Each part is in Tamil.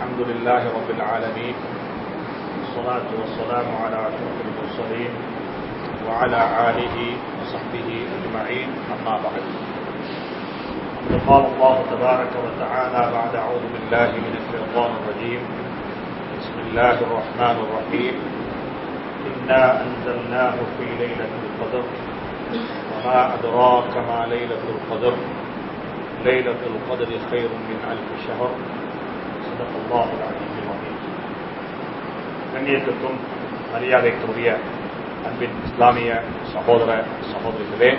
الحمد لله رب العالمين والصلاة والسلام على أشرف المرسلين وعلى آله وصحبه أجمعين أما بعد قال الله تبارك وتعالى بعد أعوذ بالله من الشيطان الرجيم بسم الله الرحمن الرحيم إنا أنزلناه في ليلة القدر وما أدراك ما ليلة القدر ليلة القدر خير من ألف شهر صدق الله العلي العظيم கண்ணியத்துக்கும் மரியாதைக்குரிய அன்பின் இஸ்லாமிய சகோதர சகோதரிகளே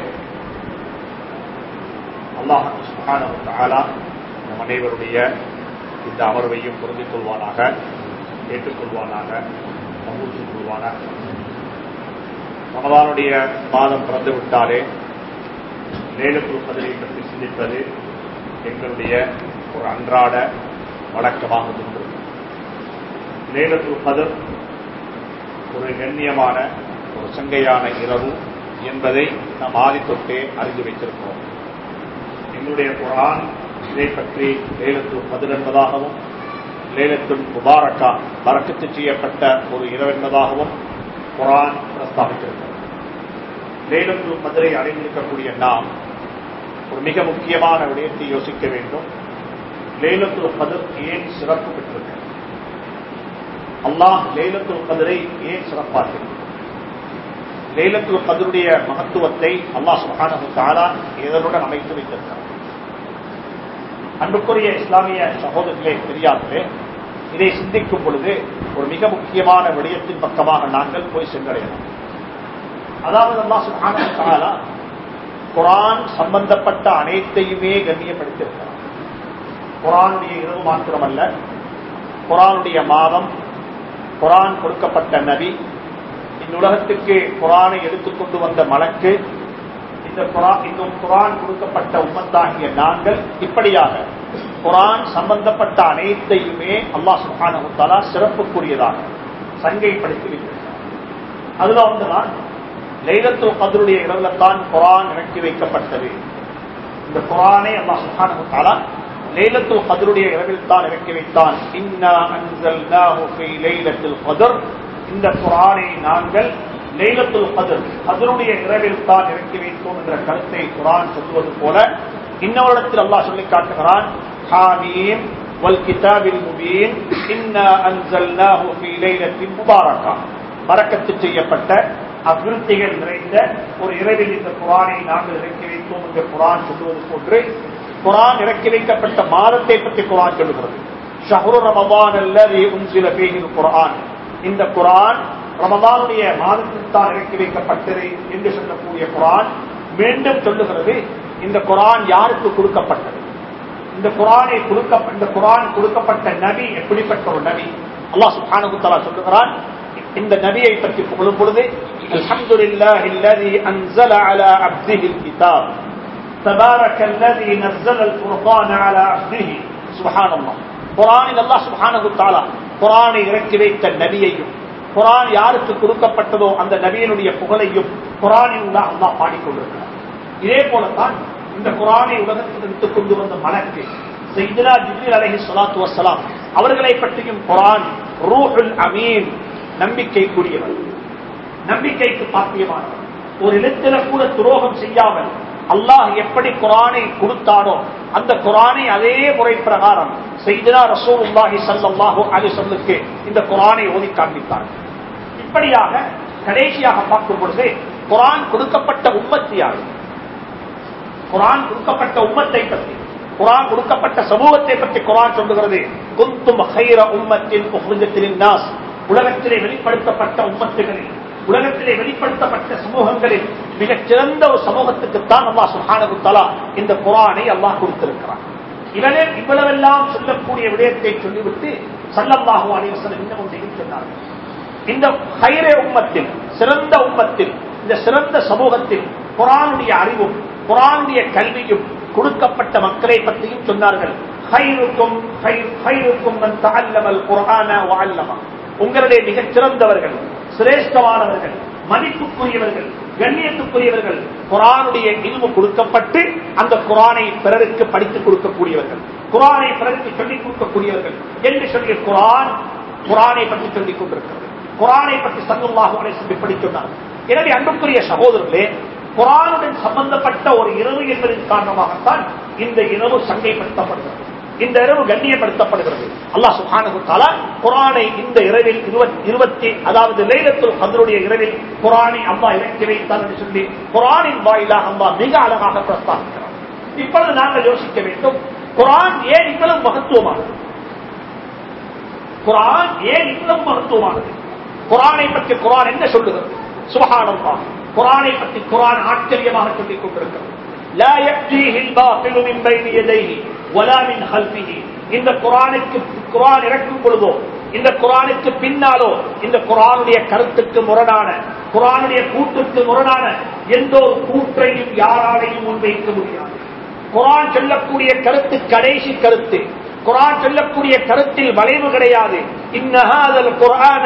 அல்லாஹ் சுப்ஹானஹு தஆலா நம் அனைவருடைய இந்த அமர்வையும் பொருந்திக் கொள்வானாக ஏற்றுக்கொள்வானாக கபூல் கொள்வானாக ரமதானுடைய மாதம் பிறந்து விட்டாலே லேலத்துல் கதிரை பற்றி சிந்திப்பது எங்களுடைய ஒரு அன்றாட வழக்கமாக இருந்தது லேலத்துல் கதிர் ஒரு கண்ணியமான ஒரு சங்கையான இரவு என்பதை நாம் ஆதித்தொட்டே அறிந்து வைத்திருக்கிறோம் எங்களுடைய குரான் இதை பற்றி லேலத்துல் கதிர் என்பதாகவும் லேலத்துல் முபாரக்கா பறக்கத்து செய்யப்பட்ட ஒரு இரவு என்பதாகவும் குரான் பிரஸ்தாபித்திருக்கிறது லேலத்துல் கதிரை அடைந்திருக்கக்கூடிய நாம் ஒரு மிக முக்கியமான விடயத்தை யோசிக்க வேண்டும் லேலத்துல் கதிர் ஏன் சிறப்பு பெற்றிருக்கிறது அல்லாஹ் லேலத்துல் கதிரை ஏன் சிறப்பார்கள் லேலத்துல் கதருடைய மகத்துவத்தை அல்லாஹ் சுபஹானஹு தஆலா இதனுடன் அமைத்து வைத்திருக்கிறார் அன்புக்குரிய இஸ்லாமிய சகோதரர்களே தெரியாதே இதை சிந்திக்கும் பொழுது ஒரு மிக முக்கியமான விடயத்தின் பக்கமாக நாங்கள் போய் சென்றடையலாம் அதாவது அல்லாஹ் சுபஹானஹு தஆலா குரான் சம்பந்தப்பட்ட அனைத்தையுமே கண்ணியப்படுத்தியிருக்கிறார் குரானுடைய இரவு மாத்திரமல்ல குரானுடைய மாதம் குரான் கொடுக்கப்பட்ட நபி இந்த உலகத்துக்கு குரானை எடுத்துக்கொண்டு வந்த மலக்கு இந்த குரான் இன்னும் குரான் கொடுக்கப்பட்ட உம்மத்தாகிய நாங்கள் இப்படியாக குரான் சம்பந்தப்பட்ட அனைத்தையுமே அல்லாஹ் சுஹானகுத்தாலா சிறப்புக்குரியதாக சங்கைப்படுத்தி வைத்திருக்கிறார் அதுல ஒன்றுதான் லைலத்துல் கதருடைய இரவுலத்தான் குரான் இறக்கி வைக்கப்பட்டது இந்த குரானை அல்லாஹ் சுஹானகுத்தாலா லைலத்துல் கதருடைய இரவில் தான் இறக்கி வைத்தான் இன்னா அன்சல்நாஹு ஃபீ லைலத்துல் கதர் இந்த குரானை நாங்கள் லைலத்துல் கதர் கதருடைய இரவில் தான் இறக்கி வைத்தோம் என்ற கருத்தை குரான் சொல்லுவது போல இன்னொருடத்தில் அல்லாஹ் சொல்லி காட்டுகிறான் ஹாமீம் வல் கிதாபில் முபீன் இன்னா அன்சல்நாஹு ஃபீ லைலத்தின் முபாரக்கா பரக்கத்து செய்யப்பட்ட அபிவிருத்திகள் நிறைந்த ஒரு இரவில் இந்த குரானை நாங்கள் இறக்கி வைத்தோம் என்று குரான் சொல்லுவது போன்று குரான் இறக்கி வைக்கப்பட்ட மாதத்தை பற்றி குரான் சொல்லுகிறது ஷஹரு ரமபான் அல்லது உன்சில பேகில் குரான் இந்த குரான் ரமதானுடைய மாதத்தில் தான் இறக்கி வைக்கப்பட்டது என்று சொல்லக்கூடிய குரான் மீண்டும் சொல்லுகிறது இந்த குரான் யாருக்கு கொடுக்கப்பட்டது இந்த குரானை கொடுக்க இந்த குரான் கொடுக்கப்பட்ட நபி எப்படிப்பட்ட ஒரு நபி அல்லாஹ் சுப்ஹானஹு தஆலா சொல்லுகிறான் இந்த நபியை பற்றி புகழும் பொழுது அல்ஹம்துலில்லாஹி அல்லதி அன்ஸல அலா அப்திஹில் கிதாப் تبارك الذي نزل الفرقان على عبده سبحان الله குரானில் அல்லாஹ் சுப்ஹானஹு தஆலா குரானை இறக்கி வைத்த நபியையும் குரான் யாருக்கு கொடுக்கப்பட்டதோ அந்த நபியினுடைய புகழையும் குரானில் உள்ள அல்லாஹ் பாடிக்கொண்டிருக்கிறார் இதே போலத்தான் இந்த குரானை உலகத்தில் எடுத்துக் கொண்டு வந்த மலக்கு செய்திலா ஜிப்ரீல் அலைஹி ஸலாத்து வஸ்ஸலாம் அவர்களை பற்றியும் குரான் ரூஹுல் அமீன் நம்பிக்கைக்குரியவர் நம்பிக்கைக்கு பாத்தியமானவர் ஒரு இடத்தில கூட துரோகம் செய்யாமல் அல்லாஹ் எப்படி குரானை கொடுத்தானோ அந்த குரானை அதே முறை பிரகாரம் செய்தா ரசூலுல்லாஹி சல்லாஹூ அலி சொல்லுக்கு இந்த குரானை ஓதி காண்பித்தார் இப்படியாக கடைசியாக பார்க்கும் பொழுது குரான் கொடுக்கப்பட்ட உம்மத்தியார் குரான் கொடுக்கப்பட்ட உம்மத்தை பற்றி குரான் கொடுக்கப்பட்ட சமூகத்தை பற்றி குரான் சொல்லுகிறது குந்தும் ஹைர உம்மத்தின் உஹ்ஜத்தின் நாஸ் உலகத்திலே வெளிப்படுத்தப்பட்ட உம்மத்துகளில் உலகத்திலே வெளிப்படுத்தப்பட்ட சமூகங்களில் மிகச் சிறந்த ஒரு சமூகத்துக்குத்தான் அல்லாஹ் சுஹானு தலா இந்த குரானை அல்லாஹ் கொடுத்திருக்கிறார் இவனே இவ்வளவெல்லாம் சொல்லக்கூடிய விடயத்தை சொல்லிவிட்டு சல்லல்லாஹு அலைவசம் இன்னும் ஒன்றையும் சொன்னார்கள் இந்த ஹைரே உம்மத்தில் சிறந்த உம்மத்தில் இந்த சிறந்த சமூகத்தில் குரானுடைய அறிவும் குரானுடைய கல்வியும் கொடுக்கப்பட்ட மக்களை பற்றியும் சொன்னார்கள் ஹைருக்கும் ஹைருக்கும் குரான உங்களுடைய மிகச் சிறந்தவர்கள் சிரேஷ்டமானவர்கள் மதிப்புக்குரியவர்கள் கண்ணியத்துக்குரியவர்கள் குரானுடைய இல்மு கொடுக்கப்பட்டு அந்த குரானை பிறருக்கு படித்துக் கொடுக்கக்கூடியவர்கள் குரானை பிறருக்கு சொல்லிக் கொடுக்கக்கூடியவர்கள் என்று சொல்லிய குரான் குரானை பற்றி சொல்லிக் கொண்டிருக்கிறது குரானை பற்றி சல்லுல்லாஹு அலைஹி இப்படி சொன்னார் எனவே அன்புக்குரிய சகோதரர்களே குரானுடன் சம்பந்தப்பட்ட ஒரு இரவு என்பதன் காரணமாகத்தான் இந்த இரவு சங்கைப்படுத்தப்படுகிறது இந்த இரவு கண்ணியப்படுத்தப்படுகிறது அல்லாஹ் சுப்ஹானஹு தஆலா குர்ஆனை இந்த இரவில் இருபத்தி அதாவது லைலத்துல் கத்ருடைய இரவில் குர்ஆனை அல்லாஹ் இறக்கி வைத்தார் என்று சொல்லி குர்ஆனின் வாயிலாக அல்லாஹ் மிக அழகாக பிரஸ்தாபிக்கிறார் இப்பொழுது நாங்கள் யோசிக்க வேண்டும் குர்ஆன் ஏன் இவ்வளவு மகத்துவமானது குர்ஆன் ஏன் இவ்வளவு மகத்துவமானது குர்ஆனை பற்றி குர்ஆன் என்ன சொல்லுகிறது சுபஹானல்லாஹ் குர்ஆனை பற்றி குர்ஆன் ஆச்சரியமாக சொல்லிக் கொண்டிருக்கிறது لا يأتيه الباطل من بين يديه ولا من خلفه இந்த குரானுக்கு குரான் இறக்கும் பொழுதோ இந்த குரானுக்கு பின்னாலோ இந்த குரானுடைய கருத்துக்கு முரணான குரானுடைய கூட்டுக்கு முரணான எந்த ஒரு கூற்றையும் யாராலையும் முன்வைக்க முடியாது குரான் சொல்லக்கூடிய கருத்து கடைசி கருத்து குரான் சொல்லக்கூடிய கருத்தில் வளைவு கிடையாது இன்னஹாதல் குரான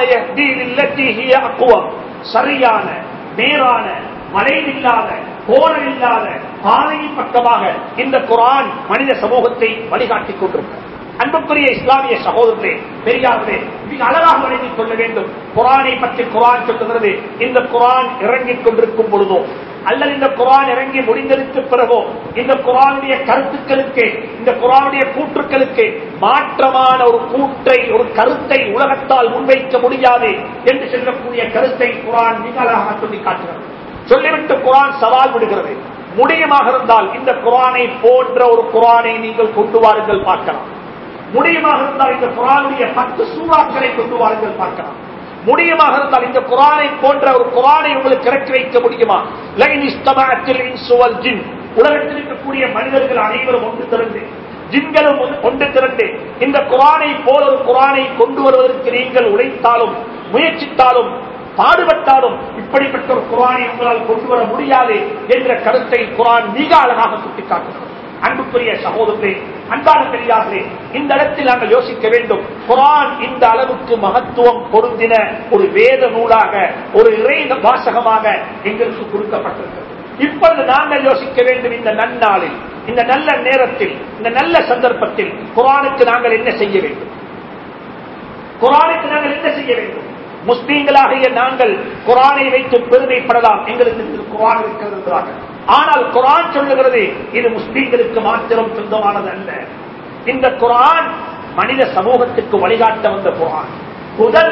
சரியான நேரான வளைவில்லாத கோணம் இல்லாத பாதையின் பக்கமாக இந்த குரான் மனித சமூகத்தை வழிகாட்டிக் கொண்டிருக்கிறது அன்புக்குரிய இஸ்லாமிய சகோதரர்களே பெரியார்களே மிக அழகாக வழங்கிக் கொள்ள வேண்டும் குரானை பற்றி குரான் சொல்லுகிறது இந்த குரான் இறங்கிக் கொண்டிருக்கும் பொழுதோ அல்லது இந்த குரான் இறங்கி முடிந்ததற்கு பிறகோ இந்த குரானுடைய கருத்துக்களுக்கு இந்த குரானுடைய கூற்றுக்களுக்கு மாற்றமான ஒரு கூற்றை ஒரு கருத்தை உலகத்தால் முன்வைக்க முடியாது என்று சொல்லக்கூடிய கருத்தை குரான் மிக அழகாக சொல்லி காட்டுகிறது சொல்லிவிட்டு குரான் சவால் விடுகிறது முடியுமாக இருந்தால் இந்த குரானை போன்ற ஒரு குரானை நீங்கள் கொண்டு வாருங்கள் பார்க்கலாம் முடியுமாக இருந்தால் இந்த குரானுடைய பத்து சூறாக்களை கொண்டு வாருங்கள் பார்க்கலாம் முடியுமாக இருந்தால் இந்த குரானை போன்ற ஒரு குரானை உங்களுக்கு இறக்கி வைக்க முடியுமா ஜின் உலகத்தில் இருக்கக்கூடிய மனிதர்கள் அனைவரும் ஒன்று திரண்டு ஜின்களும் ஒன்று திரண்டு இந்த குரானை போல ஒரு குரானை கொண்டு வருவதற்கு நீங்கள் உழைத்தாலும் முயற்சித்தாலும் பாடுபட்டாலும் இப்படிப்பட்ட ஒரு குரானை உங்களால் கொண்டு வர முடியாது என்ற கருத்தை குரான் மிக அழகாக சுட்டிக்காட்டுகிறது அன்புக்குரிய சகோதரர்களே அன்பான பெரியார்களே இந்த இடத்தில் நாங்கள் யோசிக்க வேண்டும் குரான் இந்த அளவுக்கு மகத்துவம் பொருந்தின ஒரு வேத நூலாக ஒரு இறை வாசகமாக எங்களுக்கு கொடுக்கப்பட்டிருக்கிறது இப்பொழுது நாங்கள் யோசிக்க வேண்டும் இந்த நன்னாளில் இந்த நல்ல நேரத்தில் இந்த நல்ல சந்தர்ப்பத்தில் குரானுக்கு நாங்கள் என்ன செய்ய வேண்டும் குரானுக்கு நாங்கள் என்ன செய்ய வேண்டும் முஸ்லீம்களாகிய நாங்கள் குரானை வைத்து பெருமைப்படலாம் எங்களுக்கு குரான் இருக்கிறது என்றார்கள் ஆனால் குரான் சொல்லுகிறது இது முஸ்லீம்களுக்கு மாத்திரம் சொந்தமானது அல்ல இந்த குரான் மனித சமூகத்துக்கு வழிகாட்ட வந்த குரான் முதல்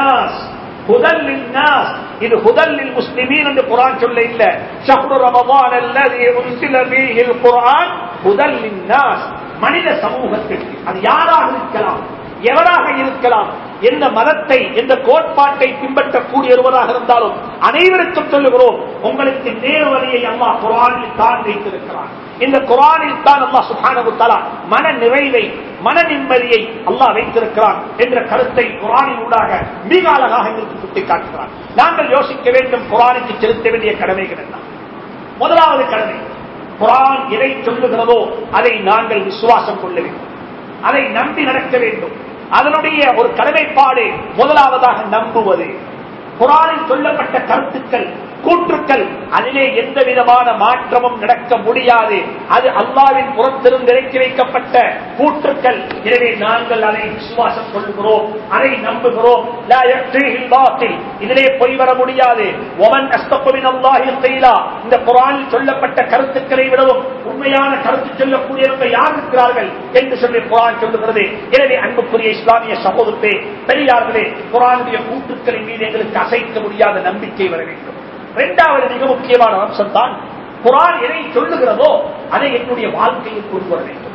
ஹுதல் லின்னாஸ் இது ஹுதல் லில் முஸ்லிமீன் என்று குர்ஆன் சொல்ல இல்ல ஷஹ்ரு ரமதான் அல்லதி உன்சில ஃபீஹில் குர்ஆன் ஹுதல் லின்னாஸ் மனித சமூகத்திற்கு அது யாராக இருக்கலாம் எவராக இருக்கலாம் எந்த மதத்தை எந்த கோட்பாட்டை பின்பற்றக்கூடிய ஒருவராக இருந்தாலும் அனைவருக்கும் சொல்லுகிறோம் உங்களுக்கு நேர் வழியை அல்லாஹ் குரானில் தான் வைத்திருக்கிறார் இந்த குரானில் தான் அல்லாஹ் சுப்ஹானஹு தஆலா மன நிறைவை மன நிம்மதியை அல்லாஹ் வைத்திருக்கிறார் என்ற கருத்தை குரானின் ஊடாக மிக அழகாக எங்களுக்கு சுட்டிக்காட்டுகிறார் நாங்கள் யோசிக்க வேண்டும் குரானுக்கு செலுத்த வேண்டிய கடமைகள் என்ன முதலாவது கடமை குரான் எதை சொல்லுகிறதோ அதை நாங்கள் விசுவாசம் கொள்ள வேண்டும் அதை நம்பி நடக்க வேண்டும் அதனுடைய ஒரு கடமைப்பாடு முதலாவதாக நம்புவது குரானில் சொல்லப்பட்ட கருத்துக்கள் கூற்றுக்கள் அதிலே எந்த விதமான மாற்றமும் நடக்க முடியாது அது அல்லாவின் புறத்திலிருந்து இறக்கி வைக்கப்பட்ட கூற்றுக்கள் எனவே நாங்கள் அதை விசுவாசம் கொள்கிறோம் அதை நம்புகிறோம் லா யக்ஃபீஹில் பாத்தில். இதிலே பொய் வர முடியாது ஒமன் அஸ்தகுமின் அல்லாஹில் கைலா இந்த குரானில் சொல்லப்பட்ட கருத்துக்களை விடவும் உண்மையான கருத்து சொல்லக்கூடியவர்கள் யார் இருக்கிறார்கள் என்று சொல்லி குரான் சொல்லுகிறது எனவே அன்புக்குரிய இஸ்லாமிய சகோதரத்தை பெரியார்களே குரானுடைய கூற்றுக்களின் மீது எங்களுக்கு அசைக்க முடியாத நம்பிக்கை வர வேண்டும் இரண்டாவது மிக முக்கியமான அம்சம் தான் குரான் எதை சொல்லுகிறதோ அதை என்னுடைய வாழ்க்கையில் கொண்டு வர வேண்டும்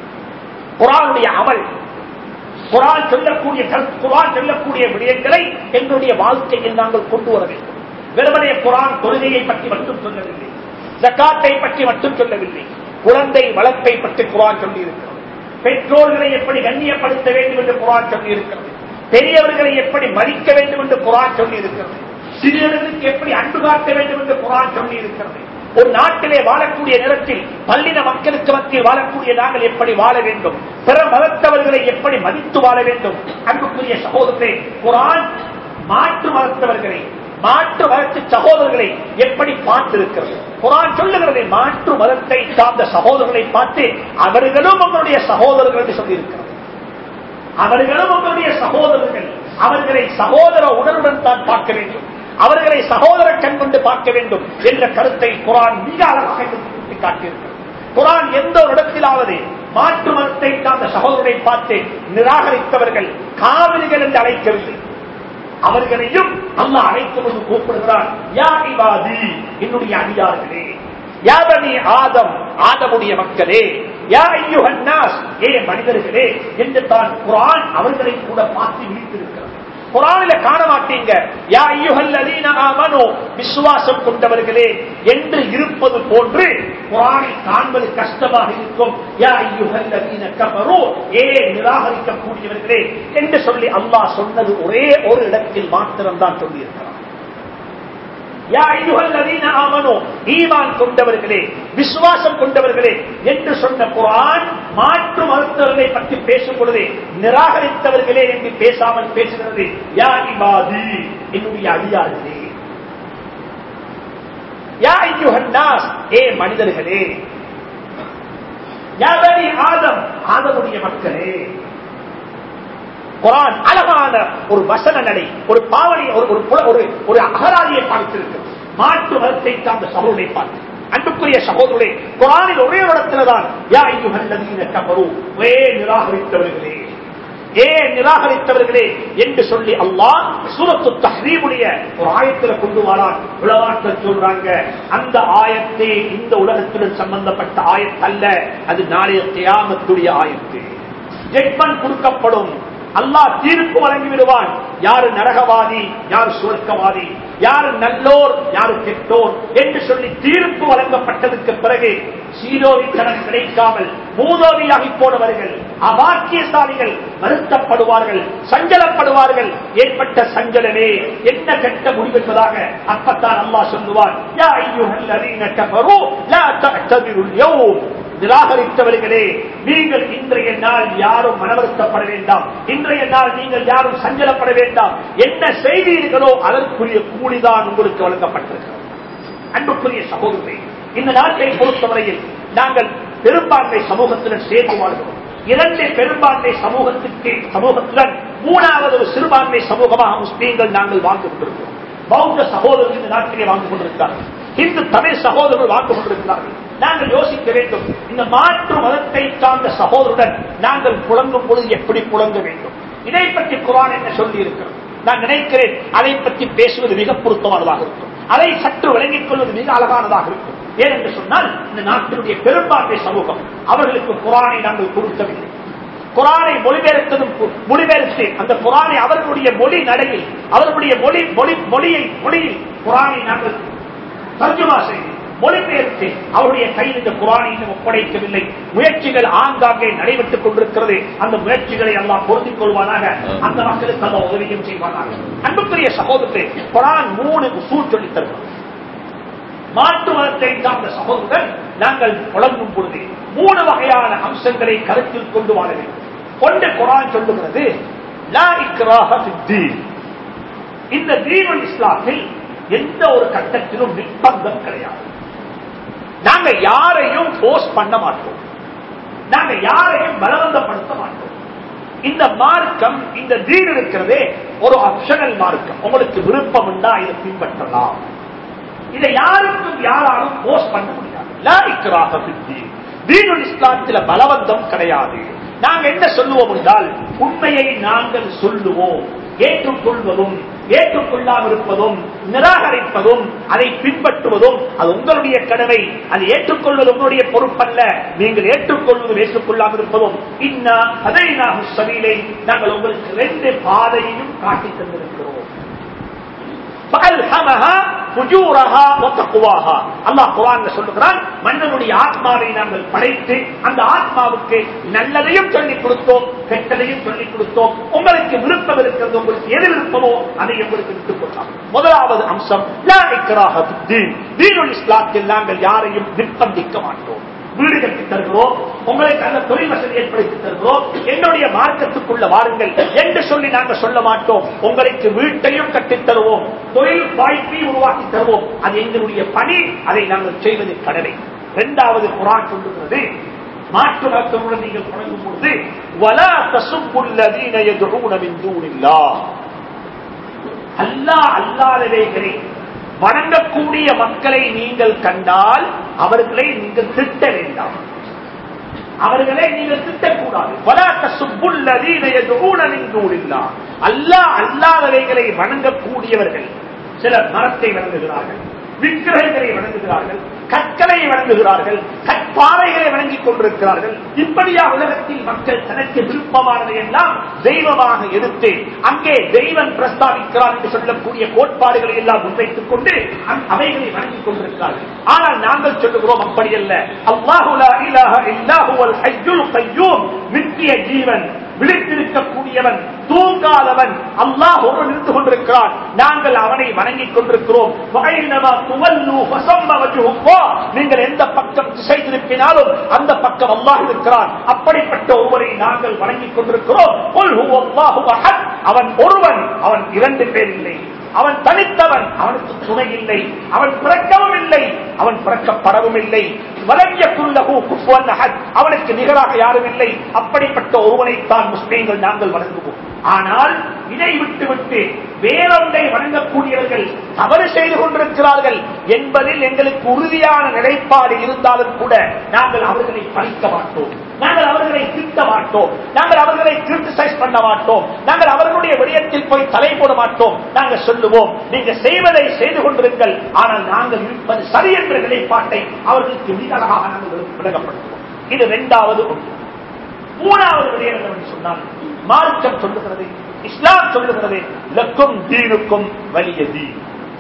குரானுடைய அமல் குரான் சொல்லக்கூடிய கருத்து குரான் சொல்லக்கூடிய விடயங்களை என்னுடைய வாழ்க்கையில் நாங்கள் கொண்டு வர வேண்டும் வெறுமனே குரான் தொழுகையை பற்றி மட்டும் சொல்லவில்லை ஜக்காத்தை பற்றி மட்டும் சொல்லவில்லை குழந்தை வளர்ப்பை பற்றி குரான் சொல்லி இருக்கிறது பெற்றோர்களை எப்படி கண்ணியப்படுத்த வேண்டும் என்று குரான் சொல்லி இருக்கிறது பெரியவர்களை எப்படி மதிக்க வேண்டும் என்று குரான் சொல்லி இருக்கிறது சிறியவர்களுக்கு எப்படி அன்பு காட்ட வேண்டும் என்று குரான் சொல்லி இருக்கிறது ஒரு நாட்டிலே வாழக்கூடிய நேரத்தில் பல்லின மக்களுக்கு மத்தியில் வாழக்கூடிய நாங்கள் எப்படி வாழ வேண்டும் பிற மதத்தவர்களை எப்படி மதித்து வாழ வேண்டும் அன்புக்குரிய சகோதரத்தை குரான் மாற்று மதத்தவர்களை மாற்று மதத்து சகோதரர்களை எப்படி பார்த்திருக்கிறது குரான் சொல்லுகிறது மாற்று மதத்தை சார்ந்த சகோதரர்களை பார்த்து அவர்களும் உங்களுடைய சகோதரர்கள் என்று சொல்லியிருக்கிறது அவர்களும் உங்களுடைய சகோதரர்கள் அவர்களை சகோதர உணர்வுடன் தான் பார்க்க வேண்டும் அவர்களை சகோதர கண் கொண்டு பார்க்க வேண்டும் என்ற கருத்தை குரான் மிக அழகாக சுட்டி காட்டியிருக்கிறது குரான் எந்த ஒரு இடத்திலாவது மாற்று மதத்தை சார்ந்த சகோதரரை பார்த்து நிராகரித்தவர்கள் காவிரிகள் என்று அழைக்கவில்லை அவர்களையும் அல்லாஹ் அழைத்து கொண்டு கூப்பிடுகிறார் யா இபாதி என்னுடைய அடியார்களே யாபனி ஆதம் ஆதமுடைய மக்களே யா ஐயுஹன்னாஸ் ஏ மனிதர்களே என்று தான் குரான் அவர்களை கூட பார்த்து விழித்திருக்கிறது குரானில காண மாட்டீங்க யா ஐயுஹல்லதீன ஆமனு விசுவாசம் கொண்டவர்களே என்று இருப்பது போன்று குரானில் காண்பது கஷ்டமாக இருக்கும் யா ஐயுஹல்லதீன கஃபரு ஏ நிராகரிக்கக்கூடியவர்களே என்று சொல்லி அல்லாஹ் சொன்னது ஒரே ஒரு இடத்தில் மாத்திரம் தான் சொல்லியிருக்கிறார் யா ஐயுஹல்லதீன ஆமனு ஈமான் கொண்டவர்களே விசுவாசம் கொண்டவர்களே என்று சொன்ன குரான் மாற்று மருத்துவர்களை பற்றி பேசும் பொழுது நிராகரித்தவர்களே என்று பேசாமல் பேசுகிறது யா இபாதி என்னுடைய அடியார்களே யா ஐயுஹன்னாஸ் ஏ மனிதர்களே யா பனி ஆதம் ஆதமுடைய மக்களே குரான் அழகான ஒரு வசன நடை ஒரு பாவனை ஒரு ஒரு புல- ஒரு ஒரு அகராதியை பார்த்திருக்கு மாற்று மதத்தை சார்ந்த சகோதரை பார்த்து அன்புக்குரிய சகோதரே குரானில் ஒரே ஒரு இடத்துல தான் யா ஐயுஹல்லதீன கஃபரு வே நிராகரித்தவர்களே ஏ நிராகரித்தவர்களே என்று சொல்லி அல்லாஹ் சூரத்து தஹ்ரீமுடைய ஒரு ஆயத்துல கொண்டு வரான் உலவாக்கள் சொல்றாங்க அந்த ஆயத்தே இந்த உலகத்துடன் சம்பந்தப்பட்ட ஆயத்தல்ல அது நாளைய தியாமத்துடைய ஆயத்து ஜெட்மன் கொடுக்கப்படும் அல்லாஹ் தீர்ப்பு வழங்கி விடுவான் யாரு நரகவாதி யாரு சுவர்க்கவாதி யாரு நல்லோர் யாரு கெட்டோர் என்று சொல்லி தீர்ப்பு வழங்கப்பட்டதுக்கு பிறகு சீரோவித்தனம் கிடைக்காமல் மூதோவியாகி போனவர்கள் அபாக்கியசாலிகள் வருத்தப்படுவார்கள் சஞ்சலப்படுவார்கள் ஏற்பட்ட சஞ்சலமே என்ன கெட்ட முடிவென்பதாக அப்பத்தான் அல்லாஹ் சொல்லுவான் யா ஐயுஹல்லதீன கஃபரு லா தஅ்தபிருல் யௌம் நிராகரித்தவர்களே நீங்கள் இன்றைய நாள் யாரும் மனவருத்தப்பட வேண்டாம் இன்றைய நாள் நீங்கள் யாரும் சஞ்சலப்பட வேண்டாம் என்ன செய்தீர்களோ அதற்குரிய கூலிதான் உங்களுக்கு வழங்கப்பட்டிருக்கிறது அன்புக்குரிய சகோதரரை இந்த நாட்டை பொறுத்தவரையில் நாங்கள் பெரும்பான்மை சமூகத்துடன் சேர்ந்து வாழ்கிறோம் இரண்டு பெரும்பான்மை சமூகத்துக்கு சமூகத்துடன் மூணாவது ஒரு சிறுபான்மை சமூகமாக முஸ்லீம்கள் நாங்கள் வாழ்ந்து கொண்டிருக்கிறோம் பௌத்த சகோதரர்கள் இந்த நாட்டிலே வாழ்ந்து கொண்டிருக்கிறார்கள் இந்து தமிழ் சகோதரர்கள் வாழ்ந்து கொண்டிருக்கிறார்கள் நாங்கள் யோசிக்க வேண்டும் இந்த மாற்று மதத்தை சார்ந்த சகோதரருடன் நாங்கள் புழங்கும் பொழுது எப்படி புழங்க வேண்டும் இதை பற்றி குரான் என்ன சொல்லி இருக்கிறது நான் நினைக்கிறேன் அதை பற்றி பேசுவது மிக பொருத்தமானதாக இருக்கும் அதை சற்று விளங்கிக் கொள்வது மிக அழகானதாக இருக்கும் ஏனென்று சொன்னால் இந்த நாட்டினுடைய பெரும்பான்மை சமூகம் அவர்களுக்கு குரானை நாங்கள் கொடுக்கவில்லை குரானை மொழிபெயர்த்ததும் கு- மொழிபெயர்த்து அந்த குரானை அவர்களுடைய மொழி நடையில் அவர்களுடைய மொழி மொழி மொழியை மொழியில் குரானை நாங்கள் தர்ஜுமா செய்து மொழிபெயர்த்து அவருடைய கையில் இந்த குரானை இன்னும் ஒப்படைக்கவில்லை முயற்சிகள் ஆங்காங்கே நடைபெற்றுக் கொண்டிருக்கிறது அந்த முயற்சிகளை எல்லாம் பொருந்திக் கொள்வானாக அந்த மக்களுக்கு அந்த உதவியும் செய்வானாக அன்புக்குரிய சகோதரத்தை குரான் மூணு உசூல் சொல்லித் தருகிறோம் மாற்று மதத்தை சார்ந்த சகோதரர்கள் நாங்கள் புழங்கும் பொழுது மூணு வகையான அம்சங்களை கருத்தில் கொண்டு வாழ வேண்டும் கொண்டு குரான் சொல்லுகிறது லா இக்ராஹ ஃபித்தீன். இந்த தீனுல் இஸ்லாத்தில் எந்த ஒரு கட்டத்திலும் நிர்பந்தம் கிடையாது நாங்க யாரையும் போஸ்ட் பண்ண மாட்டோம் நாங்க யாரையும் பலவந்தப்படுத்த மாட்டோம் இந்த மார்க்கம் இந்த தீன் இருக்கிறதே ஒரு ஆப்ஷனல் மார்க்கம் உங்களுக்கு விருப்பம் உண்டா இதை பின்பற்றலாம் இதை யாருக்கும் யாராலும் போஸ்ட் பண்ண முடியாது லா இக்ராஹ ஃபித்தீன். தீனுல் இஸ்லாத்தில பலவந்தம் கிடையாது நாங்க என்ன சொல்லுவோம் என்றால் உண்மையை நாங்கள் சொல்லுவோம் ஏற்றுக்கொள்வதும் ஏற்றுக்கொள்ளாமல் இருப்பதும் நிராகரிப்பதும் அதை பின்பற்றுவதும் அது உங்களுடைய கடமை அதை ஏற்றுக்கொள்வது உங்களுடைய பொறுப்பல்ல நீங்கள் ஏற்றுக்கொள்வதும் ஏற்றுக்கொள்ளாமல் இருப்பதும் இன்னா அதை சபீலை நாங்கள் உங்களுக்கு ரெண்டு பாதையையும் காட்டி தந்திருக்கிறோம் فألهمها فجورها وتقواها அல்லாஹ் குர்ஆன்ல சொல்லுகிறான் மன்னனுடைய ஆத்மாவை நாங்கள் படைத்து அந்த ஆத்மாவுக்கு நல்லதையும் சொல்லிக் கொடுத்தோம் கெட்டதையும் சொல்லிக் கொடுத்தோம் உங்களுக்கு விருப்பம் இருக்கிறது உங்களுக்கு எது விருப்பமோ அதை உங்களுக்கு விட்டுக் கொள்ளலாம் முதலாவது அம்சம் லா இக்ராஹ ஃபித்தீன். தீனுல் இஸ்லாத்தில் நாங்கள் யாரையும் நிர்பந்திக்க மாட்டோம் வீடு கட்டி தருகிறோம் உங்களுக்கு நல்ல தொழில் வசதி ஏற்படுத்தி தருகிறோம் என்னுடைய மார்க்கத்துக்குள்ள வாருங்கள் என்று சொல்லி நாங்கள் சொல்ல மாட்டோம் உங்களுக்கு வீட்டையும் கட்டித் தருவோம் தொழில் வாய்ப்பையும் உருவாக்கி தருவோம் அது எங்களுடைய பணி அதை நாங்கள் செய்வது கடமை இரண்டாவது குரான் சொல்லுகிறது மாற்று மருத்துவமுடன் நீங்கள் தொடங்கும் பொழுது வலா தசுப்புல்லதீன யதுஊன மின் தூனில்லாஹ் அல்லாஹ் அல்லாதவைகளை வணங்கக்கூடிய மக்களை நீங்கள் கண்டால் அவர்களை நீங்கள் திட்ட வேண்டாம் அவர்களை நீங்கள் திட்டக்கூடாது அல்லாஹ் அல்லாதவைகளை வணங்கக்கூடியவர்கள் சிலர் மரத்தை வணங்குகிறார்கள் விக்கிரகங்களை வணங்குகிறார்கள் கற்களை வணங்குகிறார்கள் கற்பாறைகளை வணங்கிக் கொண்டிருக்கிறார்கள் இப்படியா உலகத்தில் மக்கள் தனக்கு விருப்பமானதை எல்லாம் தெய்வமாக எடுத்து அங்கே தெய்வம் பிரஸ்தாபிக்கிறார் என்று சொல்லக்கூடிய கோட்பாடுகளை எல்லாம் முன்வைத்துக் கொண்டு அந்- அவைகளை வணங்கிக் கொண்டிருக்கிறார்கள் ஆனால் நாங்கள் சொல்லுகிறோம் அப்படி அல்ல அல்லாஹுலா இலாஹ இல்லாஹுவல் ஹய்யுல் கய்யூம் நித்திய ஜீவன் விழித்திருக்கக்கூடியவன் தூங்காதவன் அல்லாஹ் ஒருவன் இருந்து கொண்டிருக்கிறான் நாங்கள் அவனை வணங்கிக் கொண்டிருக்கிறோம் வகையினமா துவல்லு வசம்ப வஜுஹுல்லாஹ். நீங்கள் எந்த பக்கம் திசை திருப்பினாலும் அந்த பக்கம் அல்லாஹ் இருக்கிறான் அப்படிப்பட்ட ஒருவரை நாங்கள் வணங்கிக் கொண்டிருக்கிறோம் குல் ஹுவல்லாஹு அஹத். அவன் ஒருவன் அவன் இரண்டு பேர் இல்லை அவன் தனித்தவன் அவனுக்கு துணை இல்லை அவன் பிறக்கவும் இல்லை அவன் பிறக்கப்படவும் இல்லை வலங்கியக்குள்ளகு குஃபுவன் அஹத். அவனுக்கு நிகராக யாரும் இல்லை அப்படிப்பட்ட ஒருவனைத்தான் முஸ்லீம்கள் நாங்கள் வணங்குவோம் ஆனால் இதை விட்டுவிட்டு வேறொன்றை வணங்கக்கூடியவர்கள் தவறு செய்து கொண்டிருக்கிறார்கள் என்பதில் எங்களுக்கு உறுதியான நிலைப்பாடு இருந்தாலும் கூட நாங்கள் அவர்களை பழிக்க மாட்டோம் நாங்கள் அவர்களை திட்ட மாட்டோம் நாங்கள் அவர்களை கிரிட்டிசைஸ் பண்ண மாட்டோம் நாங்கள் அவர்களுடைய விடயத்தில் போய் தலை போட மாட்டோம் நாங்கள் சொல்லுவோம் நீங்க செய்வதை செய்து கொண்டிருங்கள் ஆனால் நாங்கள் இருப்பது சரி என்ற நிலைப்பாட்டை அவர்களுக்கு மிக அழகாக நாங்கள் விளங்கப்படுத்துவோம் இது இரண்டாவது ஒன்று மூணாவது விடயம் என்னவென்று சொன்னால் மார்க்கம் சொல்லுகிறது இஸ்லாம் சொல்லுகிறது லக்கும் தீனுக்கும் வலிய தீன்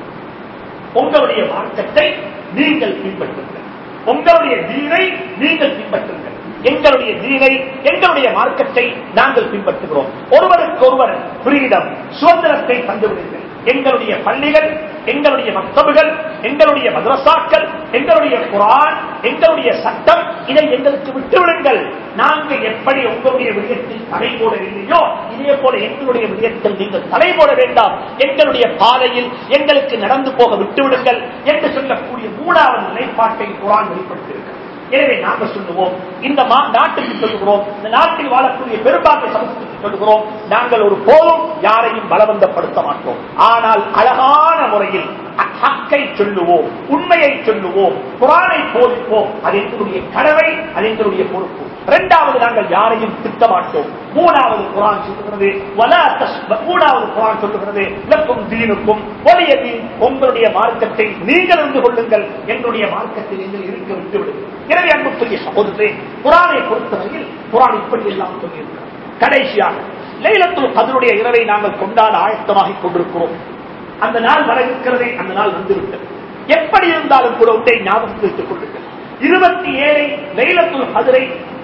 உங்களுடைய மார்க்கத்தை நீங்கள் பின்பற்றுங்கள் உங்களுடைய தீனை நீங்கள் பின்பற்றுங்கள் எங்களுடைய தீனை எங்களுடைய மார்க்கத்தை நாங்கள் பின்பற்றுகிறோம் ஒருவருக்கு ஒருவர் ஃப்ரீடம் சுதந்திரத்தை தந்துவிடுங்கள் எங்களுடைய பள்ளிகள் எங்களுடைய மக்தபுகள் எங்களுடைய மதரசாக்கள் எங்களுடைய குரான் எங்களுடைய சட்டம் இதை எங்களுக்கு விட்டுவிடுங்கள் நாங்கள் எப்படி உங்களுடைய விடயத்தில் தலை போடவில்லையோ இதே போல எங்களுடைய விடயத்தில் நீங்கள் தலை போட வேண்டாம் எங்களுடைய பாதையில் எங்களுக்கு நடந்து போக விட்டுவிடுங்கள் என்று சொல்லக்கூடிய மூணாவது நிலைப்பாட்டை குரான் வெளிப்படுத்தியிருக்கிறது எனவே நாங்கள் சொல்லுவோம் இந்த மா- நாட்டுக்கு சொல்லுகிறோம் இந்த நாட்டில் வாழக்கூடிய பெரும்பான்மை சமூகத்துக்கு சொல்லுகிறோம் நாங்கள் ஒரு போதும் யாரையும் பலவந்தப்படுத்த மாட்டோம் ஆனால் அழகான முறையில் ஹக்கை சொல்லுவோம் உண்மையை சொல்லுவோம் குரானை போதிப்போம் அது எங்களுடைய கடமை அது எங்களுடைய பொறுப்பு இரண்டாவது நாங்கள் யாரையும் திட்ட மாட்டோம் மூணாவது குரான் சொல்லுகிறது வலா தஸ்ப- மூணாவது குரான் சொல்லுகிறது லக்கும் தீனுக்கும் வலிய தீன் உங்களுடைய மார்க்கத்தை நீங்கள் இருந்து கொள்ளுங்கள் என்னுடைய மார்க்கத்தில் நீங்கள் இருக்க விட்டு விடுங்கள் எனவே அன்புக்குரிய சகோதரே குரானை பொறுத்தவரையில் குரான் இப்படி எல்லாம் சொல்லியிருக்கிறார் கடைசியாக லைலத்துல் கதருடைய இரவை நாங்கள் கொண்டாட ஆயத்தமாகிக் கொண்டிருக்கிறோம் அந்த நாள் வர இருக்கிறதே அந்த நாள் வந்துவிட்டது எப்படி இருந்தாலும் கூட ஒன்றை ஞாபகம் வைத்துக் கொள்ளுங்கள் இருபத்தி ஏழை லைலத்துல் கதிரை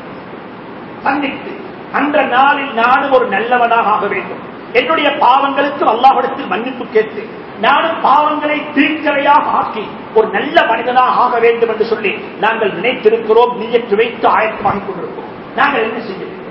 சந்தித்து அந்த நாளில் நானும் ஒரு நல்லவனாக ஆக வேண்டும் என்னுடைய பாவங்களுக்கு அல்லாஹிடத்தில் மன்னிப்பு கேட்டு நானும் பாவங்களை தீர்க்கரையாக ஆக்கி ஒரு நல்ல மனிதனாக ஆக வேண்டும் என்று சொல்லி நாங்கள் நினைத்திருக்கிறோம் நீயற்று வைத்து ஆயத்தமாகிக் கொண்டிருக்கிறோம் நாங்கள் என்ன செய்ய வேண்டும்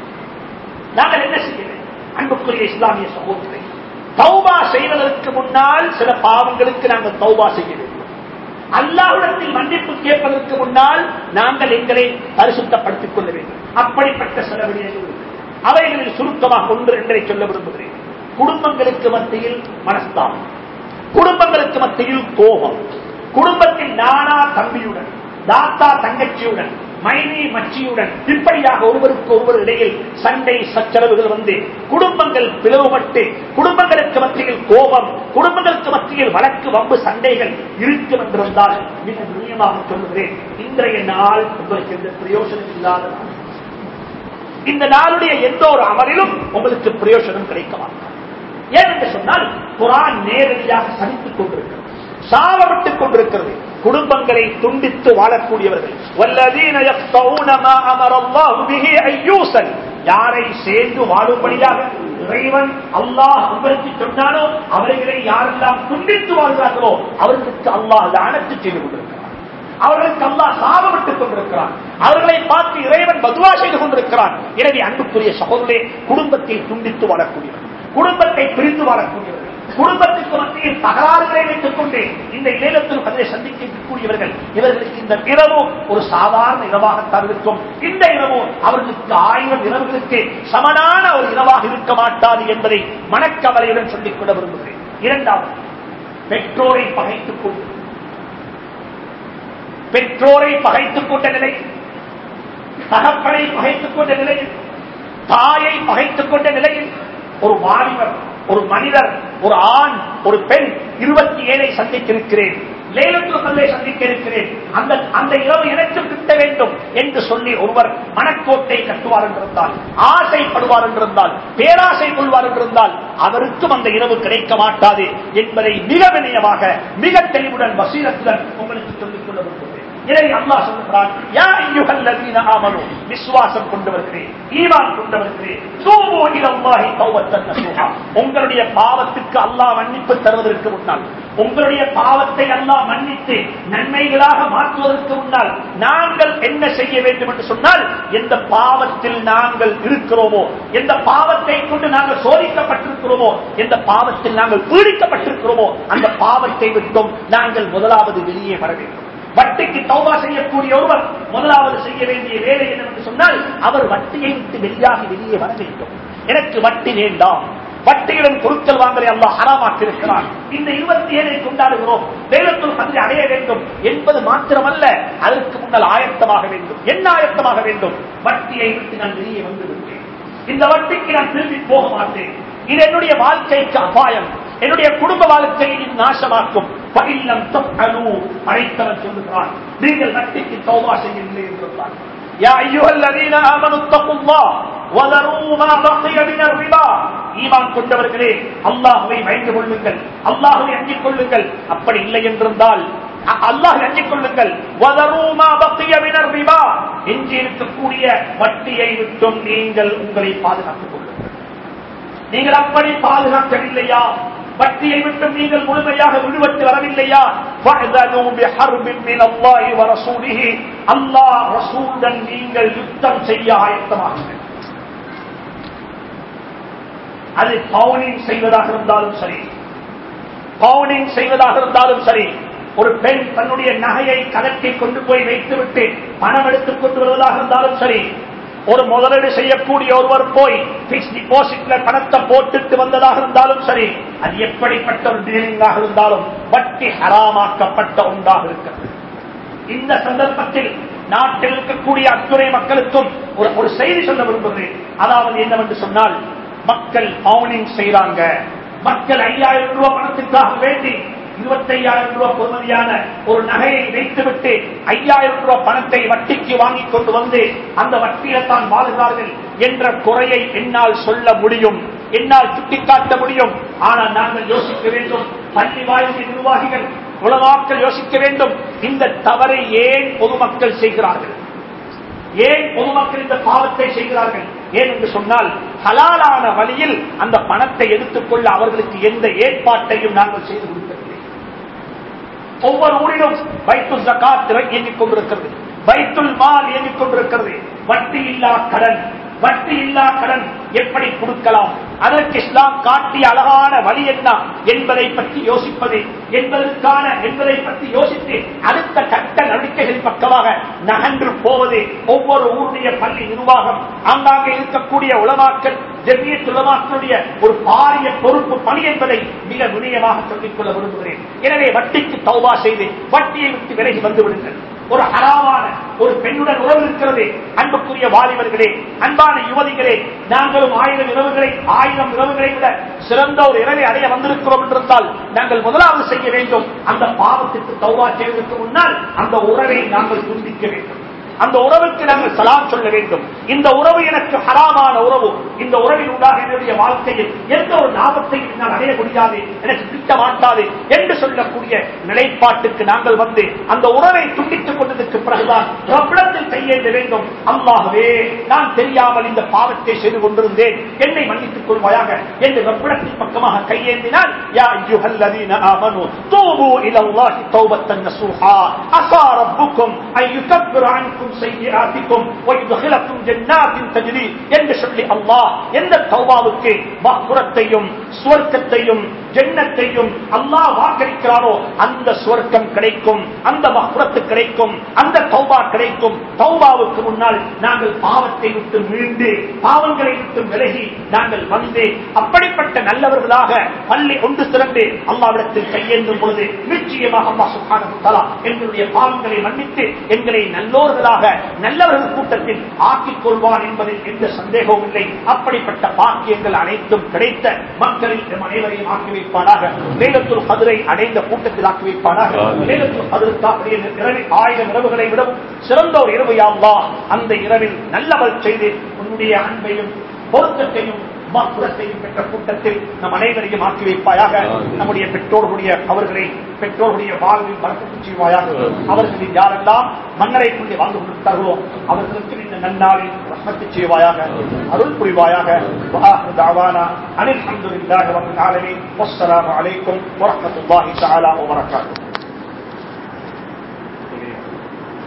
நாங்கள் என்ன செய்ய வேண்டும் அன்புக்குரிய இஸ்லாமிய சமூகத்தை தௌபா செய்வதற்கு முன்னால் சில பாவங்களுக்கு நாங்கள் தௌபா செய்ய வேண்டும் அல்லாஹ்விடத்தில் மன்னிப்பு கேட்பதற்கு முன்னால் நாங்கள் எங்களை பரிசுத்தப்படுத்திக் கொள்ள வேண்டும் அப்படிப்பட்ட சில விடயங்கள் இருக்கு. அவைகளில் சுருக்கமாக ஒன்று என்றை சொல்ல விரும்புகிறேன் குடும்பங்களுக்கு மத்தியில் மனஸ்தாபம் குடும்பங்களுக்கு மத்தியில் கோபம் குடும்பத்தில் நானா தம்பியுடன் தாத்தா தங்கச்சியுடன் மைனி மச்சியுடன் இப்படியாக ஒருவருக்கு ஒருவர் இடையில் சண்டை சச்சரவுகள் வந்து குடும்பங்கள் பிளவுபட்டு குடும்பங்களுக்கு மத்தியில் கோபம் குடும்பங்களுக்கு மத்தியில் வழக்கு வம்பு சண்டைகள் இருக்கும் என்றிருந்தால் மிக துணியமாக சொல்லுகிறேன் இன்றைய நாள் உங்களுக்கு எந்த பிரயோசனம் இல்லாத நாள் இந்த நாளுடைய எந்த ஒரு அமலிலும் உங்களுக்கு பிரயோஜனம் கிடைக்க மாட்டார் ஏன் என்று சொன்னால் குரான் நேரடியாக சதித்துக் கொண்டிருக்கிறது சாவப்பட்டுக் கொண்டிருக்கிறது குடும்பங்களை துண்டித்து வாழக்கூடியவர்கள் வல்லதீன யஃப்தவுன மா அமரல்லாஹு பிஹி அய்யூசன் யாரை சேர்ந்து வாழும்படியாக இறைவன் அல்லாஹ் உங்களுக்கு சொன்னானோ அவர்களை யாரெல்லாம் துண்டித்து வாழ்கிறார்களோ அவர்களுக்கு அல்லாஹ் லானத்து செய்து கொண்டிருக்கிறார் அவர்களுக்கு அல்லாஹ் சாபமிட்டுக் கொண்டிருக்கிறான் அவர்களை பார்த்து இறைவன் பதுவா செய்து கொண்டிருக்கிறான் எனவே அன்புக்குரிய சகோதரே குடும்பத்தை துண்டித்து வாழக்கூடியவர்கள் குடும்பத்தை பிரித்து வாழக்கூடியவர்கள் குடும்பத்துக்கு மத்தியில் தகராறுகளை வைத்துக் கொண்டு இந்த இளையத்தில் பதிலை சந்திக்கக்கூடியவர்கள் இவர்களுக்கு இந்த இரவு ஒரு சாதாரண இரவாகத்தான் இருக்கும் இந்த இரவு அவர்களுக்கு ஆயிரம் இரவுகளுக்கு சமனான ஒரு இரவாக இருக்க மாட்டாது என்பதை மனக்கவலையுடன் சொல்லிக் கொள்ள விரும்புகிறேன் இரண்டாவது பெற்றோரை பகைத்துக் கொண்டு பெற்றோரை பகைத்துக் கொண்ட நிலை தகப்பனை பகைத்துக் கொண்ட நிலையில் தாயை பகைத்துக் கொண்ட நிலையில் ஒரு வாலிபர் ஒரு மனிதர் ஒரு ஆண் ஒரு பெண் இருபத்தி ஏழை சந்தித்திருக்கிறேன் லேலத்துகளை சந்திக்க இருக்கிறேன் அந்த அந்த இரவு எனக்கு கிட்ட வேண்டும் என்று சொல்லி ஒருவர் மனக்கோட்டை கட்டுவார் என்றிருந்தால் ஆசைப்படுவார் என்றிருந்தால் பேராசை கொள்வார் என்றிருந்தால் அவருக்கும் அந்த இரவு கிடைக்க மாட்டாது என்பதை மிக வினயமாக மிக தெளிவுடன் வசீலத்துடன் உங்களுக்கு சொல்லிக் கொள்ள விரும்புகிறேன் இதை அல்லாஹ் சொல்லுகிறான் யா அய்யுஹல்லதீன ஆமனு விசுவாசம் கொண்டவர்களே ஈமான் கொண்டவர்களே தூபு இலல்லாஹி தௌபத்தன் நசூஹா உங்களுடைய பாவத்துக்கு அல்லாஹ் மன்னிப்பு தருவதற்கு முன்னால் உங்களுடைய பாவத்தை அல்லாஹ் மன்னித்து நன்மைகளாக மாற்றுவதற்கு முன்னால் நாங்கள் என்ன செய்ய வேண்டும் என்று சொன்னால் எந்த பாவத்தில் நாங்கள் இருக்கிறோமோ எந்த பாவத்தை கொண்டு நாங்கள் சோதிக்கப்பட்டிருக்கிறோமோ எந்த பாவத்தில் நாங்கள் பீடிக்கப்பட்டிருக்கிறோமோ அந்த பாவத்தை விட்டும் நாங்கள் முதலாவது வெளியே வர வேண்டும் வட்டிக்கு தௌபா செய்யக்கூடிய ஒருவர் முதலாவது செய்ய வேண்டிய வேலை என்னவென்று சொன்னால் அவர் வட்டியை விட்டு வெளியாகி வெளியே வர வேண்டும் எனக்கு வட்டி வேண்டாம் வட்டியுடன் பொருட்கள் வாங்கலை அல்லா ஹராமாக்கி இருக்கிறார் இந்த இருபத்தி ஏழை கொண்டாடுகிறோம் வேலத்தில் பற்றி அடைய வேண்டும் என்பது மாத்திரமல்ல அதற்கு முன்னால் ஆயத்தமாக வேண்டும் என்ன ஆயத்தமாக வேண்டும் வட்டியை விட்டு நான் வெளியே வந்து விட்டேன் இந்த வட்டிக்கு நான் திரும்பி போக மாட்டேன் இது என்னுடைய வாழ்க்கைக்கு அபாயம் என்னுடைய குடும்ப வாழ்க்கையை நாசமாக்கும் பயிலம் தொகலு அழைத்தவன் சொல்லுகிறான் நீங்கள் வட்டிக்கு தௌபா செய்யவில்லை என்றான் يا أيها الذين آمنوا اتقوا الله وذروا ما بقي من الربا ஈமான் கொண்டவர்களே அல்லாஹுவை பயந்து கொள்ளுங்கள் அல்லாஹுவை அஞ்சிக் கொள்ளுங்கள் அப்படி இல்லை என்றிருந்தால் அல்லாஹ் அஞ்சிக் கொள்ளுங்கள் வதரூமா பக்திய வினர் ரிபா எஞ்சி இருக்கக்கூடிய வட்டியை விட்டும் நீங்கள் உங்களை பாதுகாத்துக் கொள்ளுங்கள் நீங்கள் அப்படி பாதுகாக்கவில்லையா வட்டியை விட்டு நீங்கள் முழுமையாக விடுபட்டு வரவில்லையா அல்லாஹ் ரசூலுடன் நீங்கள் யுத்தம் செய்ய ஆயத்தமாகுங்கள் அது பவுனிங் செய்வதாக இருந்தாலும் சரி பவுனிங் செய்வதாக இருந்தாலும் சரி ஒரு பெண் தன்னுடைய நகையை கலக்கி கொண்டு போய் வைத்துவிட்டு பணம் எடுத்துக் கொண்டு வருவதாக இருந்தாலும் சரி ஒரு முதலீடு செய்யக்கூடிய ஒருவர் போய் பிக்ஸ் டிபாசிட்ல பணத்தை போட்டுட்டு வந்ததாக இருந்தாலும் சரி அது எப்படிப்பட்ட ஒரு டீலிங்காக இருந்தாலும் வட்டி ஹராமாக்கப்பட்ட ஒன்றாக இருக்கிறது இந்த சந்தர்ப்பத்தில் நாட்டில் இருக்கக்கூடிய அத்துறை மக்களுக்கும் ஒரு ஒரு செய்தி சொல்ல விரும்புகிறேன் அதாவது என்னவென்று சொன்னால் மக்கள் பவுனிங் செய்யறாங்க மக்கள் ஐயாயிரம் ரூபாய் பணத்துக்காக வேண்டி இருபத்தையாயிரம் ரூபாய் பொறுமதியான ஒரு நகையை வைத்துவிட்டு ஐயாயிரம் ரூபாய் பணத்தை வட்டிக்கு வாங்கி கொண்டு வந்து அந்த வட்டியில தான் வாழ்கிறார்கள் என்ற குறையை என்னால் சொல்ல முடியும் என்னால் சுட்டிக்காட்ட முடியும் ஆனால் நாங்கள் யோசிக்க வேண்டும் பள்ளி வாயிலின் நிர்வாகிகள் உலமாக்கள் யோசிக்க வேண்டும் இந்த தவறை ஏன் பொதுமக்கள் செய்கிறார்கள் ஏன் பொதுமக்கள் இந்த பாவத்தை செய்கிறார்கள் ஏன் என்று சொன்னால் ஹலாலான வழியில் அந்த பணத்தை எடுத்துக்கொள்ள அவர்களுக்கு எந்த ஏற்பாட்டையும் நாங்கள் செய்து கொடுக்கவில்லை ஒவ்வொரு ஊரிலும் பைத்துல் ஜகாத் இயங்கிக் கொண்டிருக்கிறது பைத்துல் மால் இயங்கிக் கொண்டிருக்கிறது வட்டி இல்லா கடன் வட்டி இல்லா கடன் எப்படி கொடுக்கலாம் அதற்கு இஸ்லாம் காட்டிய அழகான வழி என்ன என்பதை பற்றி யோசிப்பது என்பதற்கான என்பதை பற்றி யோசித்து அடுத்த கட்ட நடவடிக்கைகள் பக்கமாக நகன்று போவது ஒவ்வொரு ஊருடைய பள்ளி நிர்வாகம் ஆங்காங்கே இருக்கக்கூடிய உலமாக்கள் ஜெமிய உலமாக்களுடைய ஒரு பாரிய பொறுப்பு பணி என்பதை மிக நுணியமாக சொல்லிக் கொள்ள விரும்புகிறேன் எனவே வட்டிக்கு தௌபா செய்து வட்டியை விட்டு விலகி வந்து விடுங்கள் ஒரு ஹராமான ஒரு பெண்ணுடன் உறவு இருக்கிறது அன்புக்குரிய வாலிபர்களே அன்பான யுவதிகளே நாங்களும் ஆயிரம் இரவுகளை ஆயிரம் இரவுகளை விட சிறந்த ஒரு இரவை அடைய வந்திருக்கிறோம் என்றிருந்தால் நாங்கள் முதலாவது செய்ய வேண்டும் அந்த பாவத்திற்கு தௌவா செய்வதற்கு முன்னால் அந்த உறவை நாங்கள் துண்டிக்க வேண்டும் அந்த உறவுக்கு நாங்கள் சலாம் சொல்ல வேண்டும் இந்த உறவு எனக்கு ஹராமான உறவு இந்த உறவின் உண்டாக என்னுடைய வாழ்க்கையில் எந்த ஒரு லாபத்தையும் என்னால் அடைய முடியாது எனக்கு கிட்ட மாட்டாது என்று சொல்லக்கூடிய நிலைப்பாட்டுக்கு நாங்கள் வந்து அந்த உறவை துண்டித்துக் கொண்டதற்கு பிறகுதான் ரப்பிடத்தில் கையேந்த வேண்டும் அல்லாகவே நான் தெரியாமல் இந்த பாவத்தை செய்து கொண்டிருந்தேன் என்னை மன்னித்துக் கொள்வாயாக என்று ரப்பிடத்தின் பக்கமாக கையேந்தினால் யா அய்யுஹல்லதீன ஆமனு தூபு இலல்லாஹி தௌபத்தன் நஸூஹா அஸா ரப்புக்கும் அன் யுகஃபிர அன்கும் சய்யிஆத்திக்கும் வ யுத்கிலக்கும் ஜன்னாத்தின் தஜ்ரி என்று சொல்லி அல்லாஹ் எந்த தௌபாவுக்கு மக்ஃபிரத்தையும் சுவர்க்கத்தையும் ஜன்னத்தையும் அல்லாஹ் வாக்களிக்கிறாரோ அந்த சுவர்க்கம் கிடைக்கும் அந்த மக்ஃபிரத்து கிடைக்கும் அந்த தௌபா கிடைக்கும் தௌபாவுக்கு முன்னால் நாங்கள் பாவத்தை விட்டு மீண்டு பாவங்களை விட்டு விலகி நாங்கள் வந்து அப்படிப்பட்ட நல்லவர்களாக பள்ளி ஒன்று திறந்து அல்லாவிடத்தில் கையேந்தும் பொழுது நிச்சயமாக அல்லாஹ் சுப்ஹானஹு தஆலா எங்களுடைய பாவங்களை மன்னித்து எங்களை நல்லோர்களாக நல்லவர்கள் கூட்டத்தில் ஆக்கிக் கொள்வான் என்பதில் எந்த சந்தேகமும் இல்லை அப்படிப்பட்ட பாக்கியங்கள் அனைத்தும் கிடைத்த மக்களில் நம் அனைவரையும் ஆக்கி வைப்பானாக வேலத்துள் கதிரை அடைந்த கூட்டத்தில் ஆக்கி வைப்பானாக வேலத்துள் கதிருக்காக இரவில் ஆயிரம் இரவுகளை விடவும் சிறந்த ஒரு இரவு யாவா அந்த இரவில் நல்லவள் செய்து உன்னுடைய அன்பையும் பொருத்தத்தையும் மக்குரத்தையும் பெற்ற கூட்டத்தில் நம் அனைவரையும் ஆக்கி வைப்பாயாக நம்முடைய பெற்றோர்களுடைய அவர்களை பெற்றோர்களுடைய வாழ்வில் பறக்கத்து செய்வாயாக அவர்களில் யாரெல்லாம் மன்னரை கொண்டு வாழ்ந்து கொண்டிருந்தார்களோ அவர்களுக்கு இந்த நன்னாளில் ரஹ்மத்து செய்வாயாக அருள் புரிவாயாக அனில் அஹமதுல்லாஹி ரப்பில் ஆலமீன் வஸ்ஸலாமு அலைக்கும் வரஹ்மத்துல்லாஹி தஆலா வபரகாத்துஹு